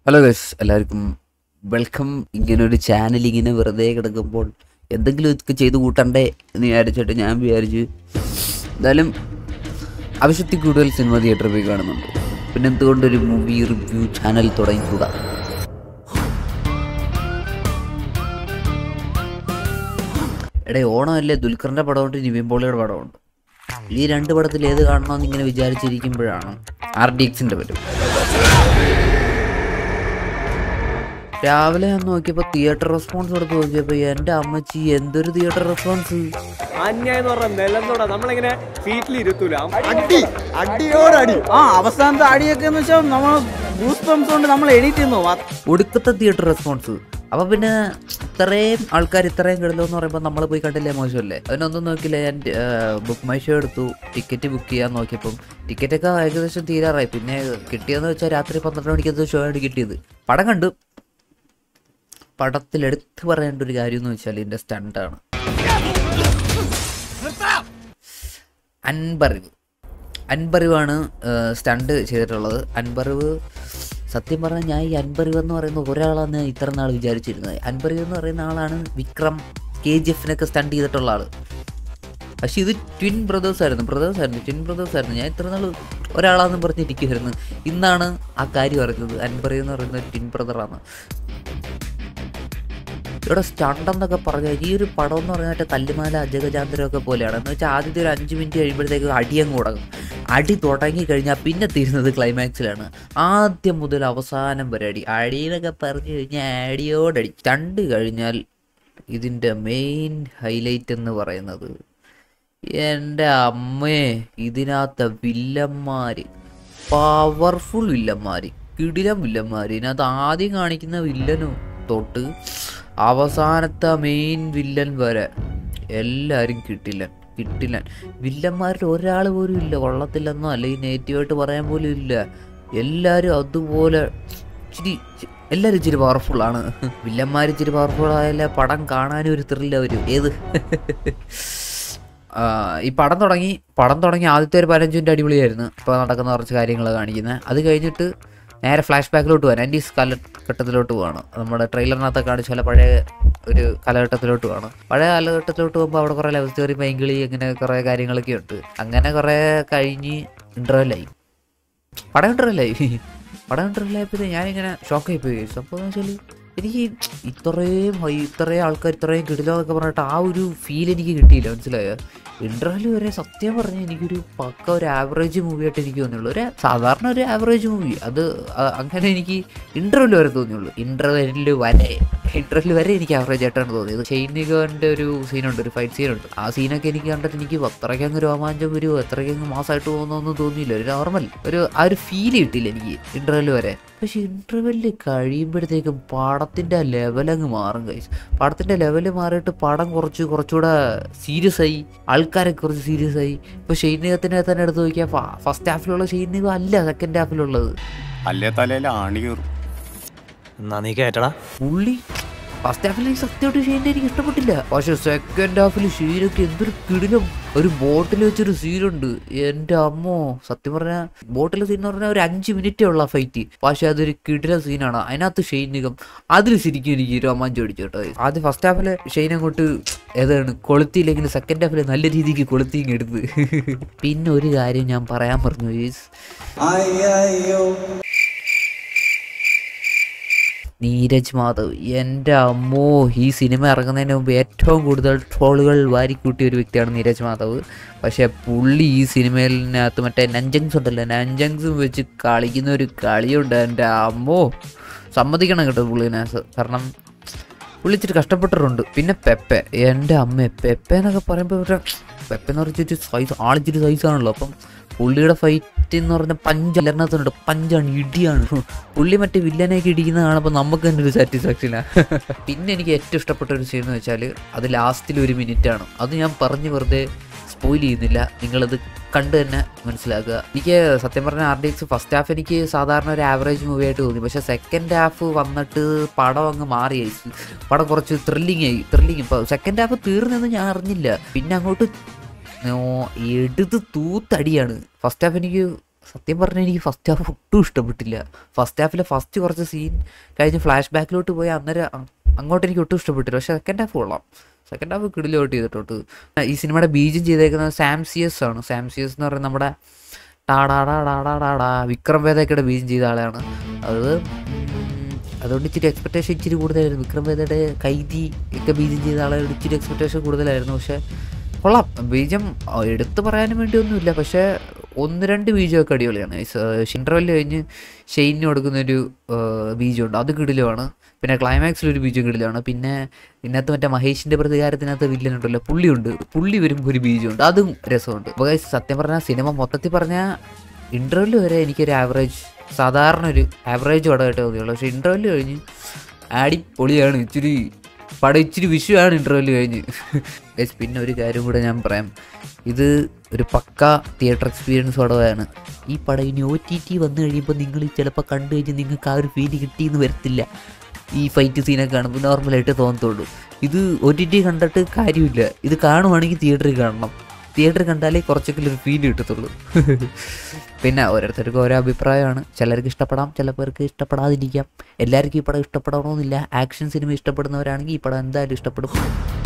Hello guess എല്ലാവർക്കും welcome ഇങ്ങനെ ഒരു ചാനൽ ഇങ്ങനെ വെറുതെ കിടക്കുമ്പോൾ എന്തെങ്കിലും ഒക്കെ ചെയ്ത് കൂട്ടണ്ടേ എന്ന് വിചാരിച്ചിട്ട് ഞാൻ വിചാരിച്ചു എന്തായാലും ആവശ്യത്തിൽ കൂടുതൽ സിനിമ തിയേറ്ററിൽ പോയി കാണുന്നുണ്ട് പിന്നെ എന്തുകൊണ്ടൊരു മൂവി റിവ്യൂ ചാനൽ തുടങ്ങിക്കൂടാ എടേ ഓണമല്ലേ ദുൽഖറിൻ്റെ പടമുണ്ട് നിവിൻ പോളിയുടെ പടമുണ്ട് ഈ രണ്ട് പടത്തിൽ ഏത് കാണണമെന്ന് ഇങ്ങനെ വിചാരിച്ചിരിക്കുമ്പോഴാണ് ആർ ഡി എക്സിൻ്റെ പറ്റും രാവിലെ ഞാൻ നോക്കിയപ്പോൾ തിയേറ്റർ റെസ്പോൺസ് എടുത്ത് നോക്കിയപ്പോൾ എൻ്റെ അമ്മച്ചി എന്തൊരു തിയേറ്റർ റെസ്പോൺസ് അന്യായം എന്ന് പറഞ്ഞ നിലന്നോടാ നമ്മളിങ്ങനെ സീറ്റിൽ ഇരുത്തൂല അടി അടിയോടടി ആ അവസാനത്തെ അടിയൊക്കെ എന്ന് വെച്ചാൽ നമ്മൾ ബൂസ് പംസ് കൊണ്ട് നമ്മൾ എഡിറ്റ് ചെയ്യുന്നു ഒടുക്കത്തെ തിയേറ്റർ റെസ്പോൺസ് അപ്പൊ പിന്നെ ഇത്രയും ആൾക്കാർ ഇത്രയും കിടല്ലോ എന്ന് പറയുമ്പോൾ നമ്മൾ പോയി കണ്ടില്ലേ മോശമല്ലേ അതിനൊന്നും നോക്കില്ല ഞാൻ ബുക്ക് മൈ ഷോ എടുത്തു ടിക്കറ്റ് ബുക്ക് ചെയ്യാൻ നോക്കിയപ്പം ടിക്കറ്റൊക്കെ ഏകദേശം തീരാറായി പിന്നെ കിട്ടിയെന്ന് വെച്ചാൽ രാത്രി പന്ത്രണ്ട് മണിക്കത്തെ ഷോ ആണ് കിട്ടിയത് പടം കണ്ടു പടത്തിൽ എടുത്തു പറയേണ്ട ഒരു കാര്യം എന്ന് വെച്ചാൽ ഇതിന്റെ സ്റ്റണ്ടാണ് അൻപറിവ് അൻപറിവാണ് സ്റ്റണ്ട് ചെയ്തിട്ടുള്ളത് അൻപറിവ് സത്യം പറഞ്ഞാൽ ഞാൻ ഈ അൻപറിവ് എന്ന് പറയുന്ന ഒരാളാണ് ഇത്ര നാൾ വിചാരിച്ചിരുന്നത് അൻപറിവ് എന്ന് പറയുന്ന ആളാണ് വിക്രം കെ ജി എഫിനൊക്കെ സ്റ്റണ്ട് ചെയ്തിട്ടുള്ള ആള് പക്ഷെ ഇത് ട്വിൻ ബ്രദേഴ്സ് ആയിരുന്നു ബ്രദേഴ്സ് ആയിരുന്നു ട്വിൻ ബ്രദേഴ്സ് ആയിരുന്നു ഞാൻ ഇത്ര നാൾ ഒരാളാണെന്ന് പറഞ്ഞിരിക്കുമായിരുന്നു ഇന്നാണ് ആ കാര്യം അറിഞ്ഞത് അൻപറിവ് എന്ന് പറയുന്ന ട്വിൻ ബ്രദറാണ് ഇവിടെ സ്റ്റണ്ട് എന്നൊക്കെ പറഞ്ഞാൽ ഈ ഒരു പടം എന്ന് പറഞ്ഞാൽ മറ്റേ തല്ലുമാല അജഗജാന്തരം ഒക്കെ പോലെയാണ് എന്ന് വെച്ചാൽ ആദ്യത്തെ ഒരു അഞ്ച് മിനിറ്റ് കഴിയുമ്പോഴത്തേക്ക് അടിയങ്ങ് തുടങ്ങും അടി തുടങ്ങി കഴിഞ്ഞാൽ പിന്നെ തീരുന്നത് ക്ലൈമാക്സിലാണ് ആദ്യം മുതൽ അവസാനം വരെ അടി അടിയെന്നൊക്കെ പറഞ്ഞു കഴിഞ്ഞാൽ അടിയോടടി സ്റ്റണ്ട് കഴിഞ്ഞാൽ ഇതിൻ്റെ മെയിൻ ഹൈലൈറ്റ് എന്ന് പറയുന്നത് എൻ്റെ അമ്മേ ഇതിനകത്തെ വില്ലന്മാർ പവർഫുൾ വില്ലന്മാർ കിടിലം വില്ലന്മാർ ഇതിനകത്ത് ആദ്യം കാണിക്കുന്ന വില്ലനും തൊട്ട് അവസാനത്തെ മെയിൻ വില്ലൻ വരെ എല്ലാവരും കിട്ടില്ല കിട്ടില്ല വില്ലന്മാരിൽ ഒരാൾ പോലും ഇല്ല കൊള്ളത്തില്ലെന്നോ അല്ലെങ്കിൽ നെഗറ്റീവായിട്ട് പറയാൻ പോലും ഇല്ല എല്ലാവരും അതുപോലെ ഇച്ചിരി എല്ലാവരും ഇച്ചിരി പവർഫുൾ ആണ് വില്ലന്മാർ ഇച്ചിരി പവർഫുൾ ആയാലേ പടം കാണാനും ഒരു ത്രില്ല വരും ഏത് ആ, ഈ പടം തുടങ്ങി പടം തുടങ്ങി ആദ്യത്തെ ഒരു പതിനഞ്ച് മിനിറ്റ് അടിപൊളിയായിരുന്നു ഇപ്പോൾ നടക്കുന്ന കുറച്ച് കാര്യങ്ങൾ കാണിക്കുന്നത് അത് കഴിഞ്ഞിട്ട് നേരെ ഫ്ലാഷ് ബാക്കിലോട്ട് പോകാൻ നയൻറ്റീസ് കാലഘട്ടത്തിലോട്ട് പോവാണ് നമ്മുടെ ട്രെയിലറിനകത്ത് കാണിച്ച പോലെ പഴയ ഒരു കാലഘട്ടത്തിലോട്ട് പോവാണ് പഴയ കാലഘട്ടത്തിലോട്ട് പോകുമ്പോൾ അവിടെ കുറേ ലവ് സ്റ്റോറി മൈങ്കിളി അങ്ങനെ കുറേ കാര്യങ്ങളൊക്കെ ഉണ്ട് അങ്ങനെ കുറേ കഴിഞ്ഞ് ഇൻ്റർവെല്ലായി പടം ഇൻ്റർവെല്ലായി പടം ഇൻ്റർവെല്ലായപ്പോൾ ഞാനിങ്ങനെ ഷോക്കായി പോയി സംഭവം എന്ന് വെച്ചാൽ എനിക്ക് ഇത്രയും ഹൈ ഇത്രയും ആൾക്കാർ ഇത്രയും കിടിലോ എന്നൊക്കെ പറഞ്ഞിട്ട് ആ ഒരു ഫീൽ എനിക്ക് കിട്ടിയില്ല മനസ്സിലായോ ഇൻ്റർവെൽ വരെ സത്യം പറഞ്ഞാൽ എനിക്കൊരു പക്ക ഒരു ആവറേജ് മൂവി ആയിട്ട് എനിക്ക് തോന്നിയുള്ളൂ ഒരു സാധാരണ ഒരു ആവറേജ് മൂവി അത് അ- അങ്ങനെ എനിക്ക് ഇൻ്റർവെൽ വരെ തോന്നിയുള്ളൂ ഇൻ്റർവെല്ലിൽ വരെ ഇൻ്റർവെൽ വരെ എനിക്ക് ആവറേജ് ആയിട്ടാണ് തോന്നിയത് ഷൈനികൻ്റെ ഒരു സീനുണ്ട് ഒരു ഫൈറ്റ് സീനുണ്ട് ആ സീനൊക്കെ എനിക്ക് കണ്ടിട്ട് എനിക്ക് അത്രയ്ക്കങ്ങ് രോമാഞ്ചം വരുമോ അത്രയ്ക്കങ്ങ് മാസമായിട്ട് പോകുന്നൊന്നും തോന്നിയില്ല ഒരു നോർമൽ ഒരു ആ ഒരു ഫീൽ കിട്ടില്ല എനിക്ക് ഇൻ്റർവെൽ വരെ പക്ഷെ ഇൻ്റർവെല്ലിൽ കഴിയുമ്പോഴത്തേക്കും പടത്തിൻ്റെ ലെവൽ അങ്ങ് മാറും കൈസ് പടത്തിൻ്റെ ലെവൽ മാറിയിട്ട് പടം കുറച്ച് കുറച്ചുകൂടെ സീരിയസ് ആയി ആൾക്കാരെ കുറച്ച് സീരിയസ് ആയി ഇപ്പോൾ ഷെയ്നികത്തിനെ തന്നെ എടുത്ത് നോക്കിയാൽ ഫസ്റ്റ് ഹാഫിലുള്ള ഷെയ്നികം അല്ല സെക്കൻഡ് ഹാഫിലുള്ളത് അല്ലേ തലയിൽ ആണി കയറും എന്നാ നീ കേട്ടടാ പുള്ളി ഫസ്റ്റ് ഹാഫിൽ എനിക്ക് സത്യമായിട്ട് ഷെയ്നെ എനിക്ക് ഇഷ്ടപ്പെട്ടില്ല പക്ഷെ സെക്കൻഡ് ഹാഫിൽ ഷീനൊക്കെ എന്തൊരു കിടിലും ഒരു ബോട്ടിൽ വെച്ചൊരു സീനുണ്ട് എൻ്റെ അമ്മോ സത്യം പറഞ്ഞാൽ ബോട്ടിലെ സീൻ എന്ന് പറഞ്ഞാൽ ഒരു അഞ്ച് മിനിറ്റേ ഉള്ള ഫൈറ്റ് പക്ഷെ അതൊരു കിടില സീനാണ് അതിനകത്ത് ഷെയ്നികം അതിൽ ശരിക്കും എനിക്ക് രോമാഞ്ചം അടിച്ചു കേട്ടോ ആദ്യം ഫസ്റ്റ് ഹാഫിൽ ഷെയ്ൻ അങ്ങോട്ട് ഏതാണ് കൊളുത്തിയില്ലെങ്കിൽ സെക്കൻഡ് ഹാഫിൽ നല്ല രീതിക്ക് കൊളുത്തി ഇങ്ങ് എടുത്ത് പിന്നെ ഒരു കാര്യം ഞാൻ പറയാൻ പറഞ്ഞു ഗയ്സ്. നീരജ് മാധവ് എൻ്റെ അമ്മോ ഈ സിനിമ ഇറങ്ങുന്നതിന് മുമ്പ് ഏറ്റവും കൂടുതൽ ട്രോളുകൾ വാരിക്കൂട്ടിയ ഒരു വ്യക്തിയാണ് നീരജ് മാധവ് പക്ഷേ പുള്ളി ഈ സിനിമയിനകത്ത് മറ്റേ നഞ്ചങ്സ് ഉണ്ടല്ലോ നഞ്ചങ്സും വെച്ച് കളിക്കുന്ന ഒരു കളിയുണ്ട് എൻ്റെ അമ്മോ സമ്മതിക്കണം കേട്ടോ പുള്ളിനെ സ- കാരണം പുള്ളി ഇച്ചിരി കഷ്ടപ്പെട്ടിട്ടുണ്ട് പിന്നെ പെപ്പെ എൻ്റെ അമ്മ പെപ്പെ എന്നൊക്കെ പറയുമ്പോൾ ഒരു പെപ്പെ എന്ന് പറഞ്ഞിട്ട് സൈസ് ആളിച്ചിരി സൈസാണല്ലോ അപ്പം പുള്ളിയുടെ ഫൈറ്റ് എന്ന് പറഞ്ഞ പഞ്ച് അലർണത്തുണ്ട് പഞ്ചാണ് ഇടിയാണ് പുള്ളി മറ്റേ വില്ലനെയൊക്കെ ഇടിക്കുന്ന കാണുമ്പോൾ നമുക്ക് തന്നെ ഒരു സാറ്റിസ്ഫാക്ഷനാണ് പിന്നെ എനിക്ക് ഏറ്റവും ഇഷ്ടപ്പെട്ട ഒരു സീൻ എന്ന് വെച്ചാൽ അത് ലാസ്റ്റിൽ ഒരു മിനിറ്റ് ആണ് അത് ഞാൻ പറഞ്ഞ് വെറുതെ സ്പോയിൽ ചെയ്യുന്നില്ല നിങ്ങളത് കണ്ട് തന്നെ മനസ്സിലാക്കുക എനിക്ക് സത്യം പറഞ്ഞാൽ R D X first half എനിക്ക് സാധാരണ ഒരു ആവറേജ് മൂവി ആയിട്ട് തോന്നി പക്ഷേ സെക്കൻഡ് ഹാഫ് വന്നിട്ട് പടം അങ്ങ് മാറി അയച്ചു പടം കുറച്ച് ത്രില്ലിങ് ആയി ത്രില്ലിങ് ഇപ്പോൾ സെക്കൻഡ് ഹാഫ് തീർന്നെന്ന് ഞാൻ അറിഞ്ഞില്ല പിന്നെ അങ്ങോട്ട് നോ- എടുത്ത് തൂത്തടിയാണ് ഫസ്റ്റ് ഹാഫ് എനിക്ക് സത്യം പറഞ്ഞാൽ എനിക്ക് ഫസ്റ്റ് ഹാഫ് ഒട്ടും ഇഷ്ടപ്പെട്ടില്ല ഫസ്റ്റ് ഹാഫിലെ ഫസ്റ്റ് കുറച്ച് സീൻ കഴിഞ്ഞ് ഫ്ലാഷ് ബാക്കിലോട്ട് പോയി അന്നേരം അ- അങ്ങോട്ട് എനിക്ക് ഒട്ടും ഇഷ്ടപ്പെട്ടില്ല പക്ഷേ സെക്കൻഡ് ഹാഫ് കൊള്ളാം സെക്കൻഡ് ഹാഫ് കിടിലോട്ട് ചെയ്തിട്ടോട്ട് ഈ സിനിമയുടെ ബീജം ചെയ്തേക്കുന്നത് സാംസിയസ് ആണ് സാംസിയസ് എന്ന് പറയുന്നത് നമ്മുടെ ടാടാടാ ടാടാ ടാടാ വിക്രം വേദയ്ക്കയുടെ ബീജം ചെയ്ത ആളാണ് അത് ഉം, അതുകൊണ്ട് ഇച്ചിരി എക്സ്പെക്ടേഷൻ ഇച്ചിരി കൂടുതലായിരുന്നു വിക്രം വേദയുടെ കൈതി ഒക്കെ ബീജം ചെയ്ത ആളോട് ഇച്ചിരി എക്സ്പെക്ടേഷൻ കൂടുതലായിരുന്നു പക്ഷേ കൊള്ളാം ബീജം ആ, എടുത്തു പറയാനും വേണ്ടി ഒന്നുമില്ല പക്ഷേ ഒന്ന് രണ്ട് ബീജമൊക്കെ അടിപൊളിയാണ് ഷിൻട്രവല് കഴിഞ്ഞ് ഷെയ്നിന് കൊടുക്കുന്നൊരു ആ, ബീജമുണ്ട് അത് കിടിലുമാണ് പിന്നെ ക്ലൈമാക്സിലൊരു ബീജം കിടിലാണ് പിന്നെ ഇതിനകത്ത് മറ്റേ മഹേഷിൻ്റെ പ്രതികാരത്തിനകത്ത് വില്ലൻ ഉണ്ടല്ലോ പുള്ളിയുണ്ട് പുള്ളി വരുമ്പോൾ ഒരു ബീജമുണ്ട് അതും രസമുണ്ട് അപ്പോൾ guys, സത്യം പറഞ്ഞാൽ സിനിമ മൊത്തത്തിൽ പറഞ്ഞാൽ ഇൻ്റർവെല് വരെ എനിക്കൊരു ആവറേജ് സാധാരണ ഒരു ആവറേജ് പടമായിട്ട് തോന്നിയുള്ളൂ പക്ഷേ ഇൻ്റർവെല് കഴിഞ്ഞ് അടിപൊളിയാണ് ഇച്ചിരി പടം ഇച്ചിരി വിഷുവാണ് ഇൻ്റർവെല് കഴിഞ്ഞ് Guys, പിന്നെ ഒരു കാര്യം കൂടെ ഞാൻ പറയാം ഇത് ഒരു പക്ക തിയേറ്റർ എക്സ്പീരിയൻസ് പടമാണ് ഈ പടം ഇനി ഒ ടി ടി വന്നു കഴിയുമ്പോൾ നിങ്ങൾ ചിലപ്പോൾ കണ്ടു കഴിഞ്ഞ് നിങ്ങൾക്ക് ആ ഒരു ഫീല് കിട്ടിയെന്ന് വരത്തില്ല ഈ ഫൈറ്റ് സീനൊക്കെ കാണുമ്പോൾ നോർമലായിട്ട് തോന്നത്തുള്ളൂ ഇത് ഒ ടി ടി കണ്ടിട്ട് കാര്യമില്ല ഇത് കാണുവാണെങ്കിൽ തിയേറ്ററിൽ കാണണം തിയേറ്ററിൽ കണ്ടാലേ കുറച്ചൊക്കെ ഒരു ഫീൽ കിട്ടത്തുള്ളൂ പിന്നെ ഓരോരുത്തർക്കും ഓരോ അഭിപ്രായമാണ് ചിലർക്ക് ഇഷ്ടപ്പെടാം ചിലർക്ക് ഇഷ്ടപ്പെടാതിരിക്കാം എല്ലാവർക്കും ഈ പടം ഇഷ്ടപ്പെടണമെന്നില്ല ആക്ഷൻ സിനിമ ഇഷ്ടപ്പെടുന്നവരാണെങ്കിൽ ഈ പടം എന്തായാലും ഇഷ്ടപ്പെടും